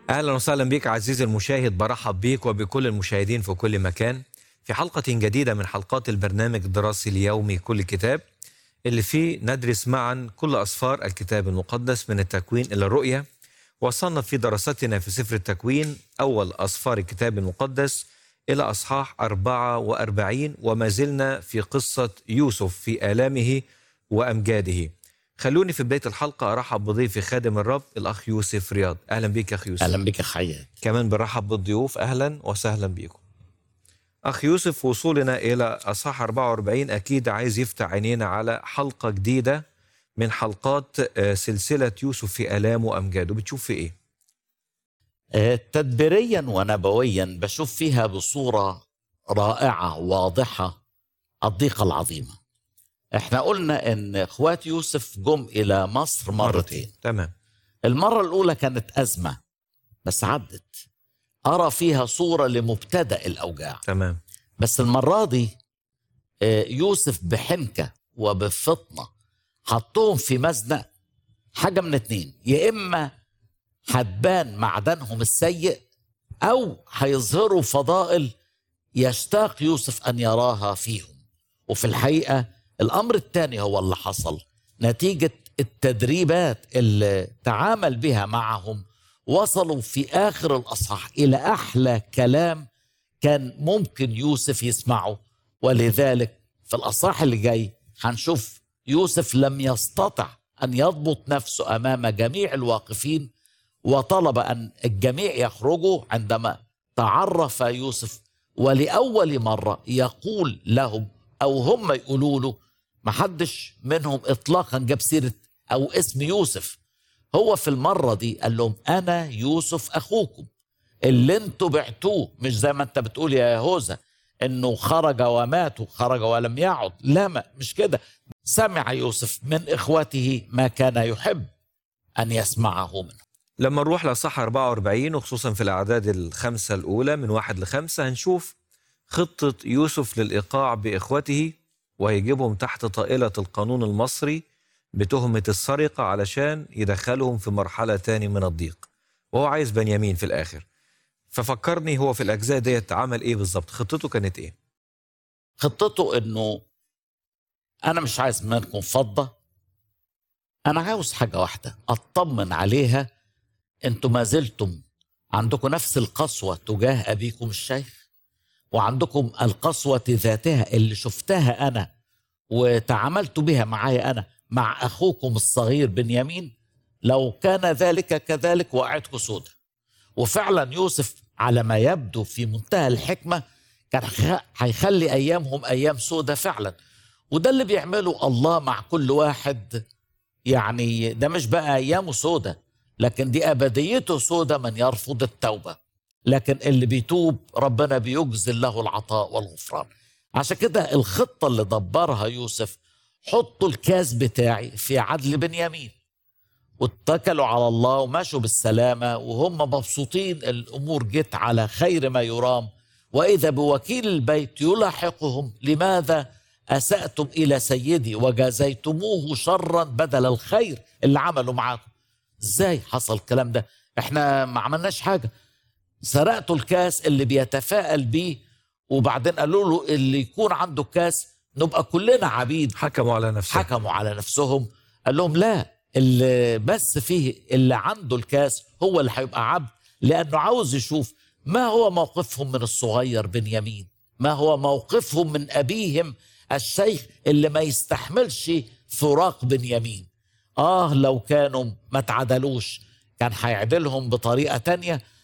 اهلا وسهلا بك عزيزي المشاهد برحب بك وبكل المشاهدين في كل مكان في حلقه جديده من حلقات البرنامج الدراسي اليومي كل كتاب اللي فيه ندرس معا كل اسفار الكتاب المقدس من التكوين الى الرؤيه وصلنا في دراستنا في سفر التكوين اول اسفار الكتاب المقدس الى اصحاح 44 وما زلنا في قصه يوسف في الامه وامجاده خلوني في بدايه الحلقه ارحب بضيفي خادم الرب الاخ يوسف رياض اهلا بيك يا اخ يوسف اهلا بك يا حياد كمان بنرحب بالضيوف اهلا وسهلا بيكم اخ يوسف وصولنا الى اصحاح 44 اكيد عايز يفتح عينينا على حلقه جديده من حلقات آه، سلسله يوسف في الام وامجاده بتشوف في ايه آه، تدبيريا ونبويا بشوف فيها بصوره رائعه واضحه الضيقه العظيمه احنا قلنا ان اخوات يوسف جم الى مصر مرتين تمام المره الاولى كانت ازمه بس عدت ارى فيها صوره لمبتدا الاوجاع تمام بس المره دي آه، يوسف بحنكه وبفطنه حطهم في مزنق حاجه من اتنين يا اما هتبان معدنهم السيء او هيظهروا فضائل يشتاق يوسف ان يراها فيهم وفي الحقيقه الامر الثاني هو اللي حصل نتيجه التدريبات اللي تعامل بها معهم وصلوا في اخر الاصحاح الى احلى كلام كان ممكن يوسف يسمعه ولذلك في الاصحاح اللي جاي هنشوف يوسف لم يستطع ان يضبط نفسه امام جميع الواقفين وطلب ان الجميع يخرجوا عندما تعرف يوسف ولاول مره يقول لهم او هم يقولوا له محدش منهم اطلاقا جاب سيره او اسم يوسف هو في المره دي قال لهم انا يوسف اخوكم اللي انتوا بعتوه مش زي ما انت بتقول يا يهوذا انه خرج ومات وخرج ولم يعد لا ما مش كده سمع يوسف من اخوته ما كان يحب ان يسمعه منه لما نروح لصح 44 وخصوصا في الاعداد الخمسه الاولى من واحد لخمسه هنشوف خطه يوسف للايقاع باخوته وهيجيبهم تحت طائله القانون المصري بتهمه السرقه علشان يدخلهم في مرحله تاني من الضيق وهو عايز بنيامين في الاخر ففكرني هو في الاجزاء ديت عمل ايه بالظبط خطته كانت ايه خطته انه انا مش عايز منكم فضه انا عاوز حاجه واحده اطمن عليها انتم ما زلتم عندكم نفس القسوه تجاه ابيكم الشيخ وعندكم القسوه ذاتها اللي شفتها انا وتعاملت بها معايا انا مع اخوكم الصغير بنيامين لو كان ذلك كذلك وقعتكم سودة وفعلا يوسف على ما يبدو في منتهى الحكمه كان خ- هيخلي ايامهم ايام سودة فعلا وده اللي بيعمله الله مع كل واحد يعني ده مش بقى ايامه سودة لكن دي ابديته سودة من يرفض التوبه لكن اللي بيتوب ربنا بيجزل له العطاء والغفران عشان كده الخطه اللي دبرها يوسف حطوا الكاس بتاعي في عدل بنيامين واتكلوا على الله ومشوا بالسلامة وهم مبسوطين الأمور جت على خير ما يرام وإذا بوكيل البيت يلاحقهم لماذا أسأتم إلى سيدي وجازيتموه شرا بدل الخير اللي عملوا معاكم إزاي حصل الكلام ده إحنا ما عملناش حاجة سرقتوا الكاس اللي بيتفائل بيه وبعدين قالوا له اللي يكون عنده كاس نبقى كلنا عبيد حكموا على نفسهم حكموا على نفسهم قال لهم لا اللي بس فيه اللي عنده الكاس هو اللي هيبقى عبد لانه عاوز يشوف ما هو موقفهم من الصغير بنيامين ما هو موقفهم من ابيهم الشيخ اللي ما يستحملش فراق بنيامين اه لو كانوا ما تعدلوش كان هيعدلهم بطريقه تانية